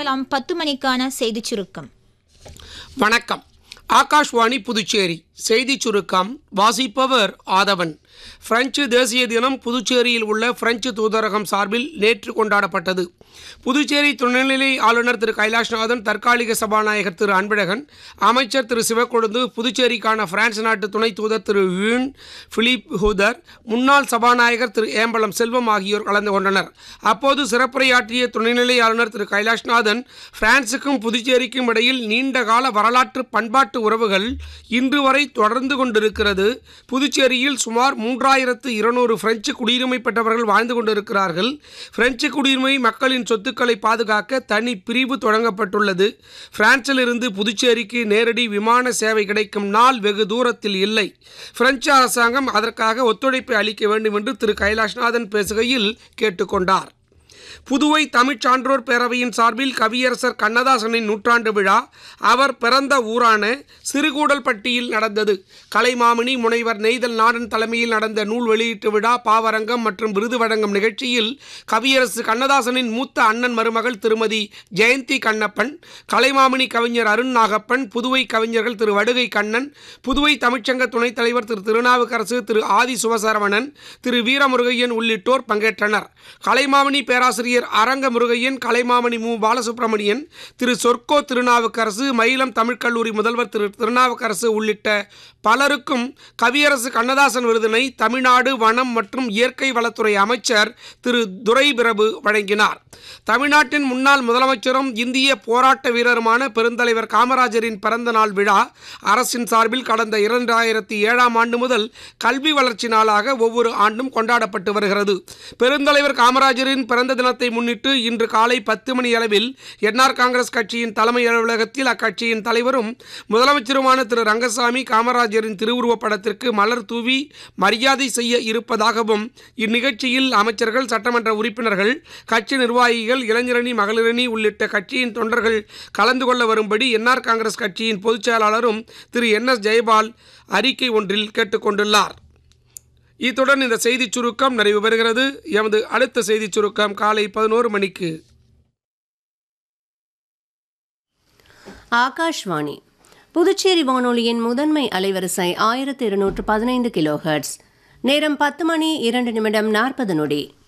கேட்கலாம் பத்து மணிக்கான செய்திச் சுருக்கம் வணக்கம் ஆகாஷ்வாணி புதுச்சேரி செய்திச் சுருக்கம் வாசிப்பவர் ஆதவன் பிரெஞ்சு தேசிய தினம் புதுச்சேரியில் உள்ள பிரெஞ்சு தூதரகம் சார்பில் நேற்று கொண்டாடப்பட்டது புதுச்சேரி துணைநிலை ஆளுநர் திரு கைலாஷ்நாதன் தற்காலிக சபாநாயகர் திரு அன்பழகன் அமைச்சர் திரு சிவக்கொழுந்து புதுச்சேரிக்கான பிரான்ஸ் நாட்டு துணை தூதர் திரு யூன் பிலிப் ஹூதர் முன்னாள் சபாநாயகர் திரு ஏம்பலம் செல்வம் ஆகியோர் கலந்து கொண்டனர் அப்போது சிறப்புரையாற்றிய துணைநிலை ஆளுநர் திரு கைலாஷ்நாதன் பிரான்சுக்கும் புதுச்சேரிக்கும் இடையில் நீண்ட கால வரலாற்று பண்பாட்டு உறவுகள் இன்று வரை தொடர்ந்து கொண்டிருக்கிறது புதுச்சேரியில் சுமார் மூன்றாயிரத்து இருநூறு பிரெஞ்சு குடியுரிமை பெற்றவர்கள் வாழ்ந்து கொண்டிருக்கிறார்கள் பிரெஞ்சு குடியுரிமை மக்களின் சொத்துக்களை பாதுகாக்க தனி பிரிவு தொடங்கப்பட்டுள்ளது பிரான்சிலிருந்து புதுச்சேரிக்கு நேரடி விமான சேவை கிடைக்கும் நாள் வெகு தூரத்தில் இல்லை பிரெஞ்சு அரசாங்கம் அதற்காக ஒத்துழைப்பை அளிக்க வேண்டும் என்று திரு கைலாஷ்நாதன் பேசுகையில் கேட்டுக்கொண்டார் புதுவை தமிழ்ச் சான்றோர் பேரவையின் சார்பில் கவியரசர் கண்ணதாசனின் நூற்றாண்டு விழா அவர் பிறந்த ஊரான சிறுகூடல்பட்டியில் நடந்தது கலைமாமணி முனைவர் நெய்தல் நாடன் தலைமையில் நடந்த நூல் வெளியீட்டு விழா பாவரங்கம் மற்றும் விருது வழங்கும் நிகழ்ச்சியில் கவியரசு கண்ணதாசனின் மூத்த அண்ணன் மருமகள் திருமதி ஜெயந்தி கண்ணப்பன் கலைமாமணி கவிஞர் அருண் நாகப்பன் புதுவை கவிஞர்கள் திரு வடுகை கண்ணன் புதுவை தமிழ்ச்சங்க துணைத் தலைவர் திரு திருநாவுக்கரசு திரு ஆதி சுவசரவணன் திரு வீரமுருகையன் உள்ளிட்டோர் பங்கேற்றனர் கலைமாமணி பேராசிரியர் அரங்க முருகையன் கலைமாமணி மு பாலசுப்ரமணியன் திரு சொர்க்கோ திருநாவுக்கரசு மயிலம் தமிழ்க் கல்லூரி முதல்வர் திரு திருநாவுக்கரசு உள்ளிட்ட பலருக்கும் கவியரசு கண்ணதாசன் விருதினை தமிழ்நாடு வனம் மற்றும் இயற்கை வளத்துறை அமைச்சர் திரு துரை பிரபு வழங்கினார் தமிழ்நாட்டின் முன்னாள் முதலமைச்சரும் இந்திய போராட்ட வீரருமான பெருந்தலைவர் காமராஜரின் பிறந்த நாள் விழா அரசின் சார்பில் கடந்த இரண்டாயிரத்தி ஏழாம் ஆண்டு முதல் கல்வி வளர்ச்சி நாளாக ஒவ்வொரு ஆண்டும் கொண்டாடப்பட்டு வருகிறது பெருந்தலைவர் காமராஜரின் பிறந்த தினத்தை முன்னிட்டு இன்று காலை பத்து மணி அளவில் என்ஆர் காங்கிரஸ் கட்சியின் தலைமை அலுவலகத்தில் அக்கட்சியின் தலைவரும் முதலமைச்சருமான திரு ரங்கசாமி காமராஜரின் திருவுருவப் படத்திற்கு மலர் தூவி மரியாதை செய்ய இருப்பதாகவும் இந்நிகழ்ச்சியில் அமைச்சர்கள் சட்டமன்ற உறுப்பினர்கள் கட்சி நிர்வாகிகள் இளைஞரணி மகளிரணி உள்ளிட்ட கட்சியின் தொண்டர்கள் கலந்து கொள்ள வரும்படி என்ஆர் காங்கிரஸ் கட்சியின் பொதுச் செயலாளரும் திரு என் எஸ் ஜெயபால் அறிக்கை ஒன்றில் கேட்டுக்கொண்டுள்ளார் இத்துடன் இந்த செய்திச் சுருக்கம் நிறைவு பெறுகிறது எமது அடுத்த செய்திச் சுருக்கம் காலை பதினோரு மணிக்கு ஆகாஷ்வாணி புதுச்சேரி வானொலியின் முதன்மை அலைவரிசை ஆயிரத்தி இருநூற்று பதினைந்து கிலோ ஹெர்ட்ஸ் நேரம் பத்து மணி இரண்டு நிமிடம் நாற்பது நொடி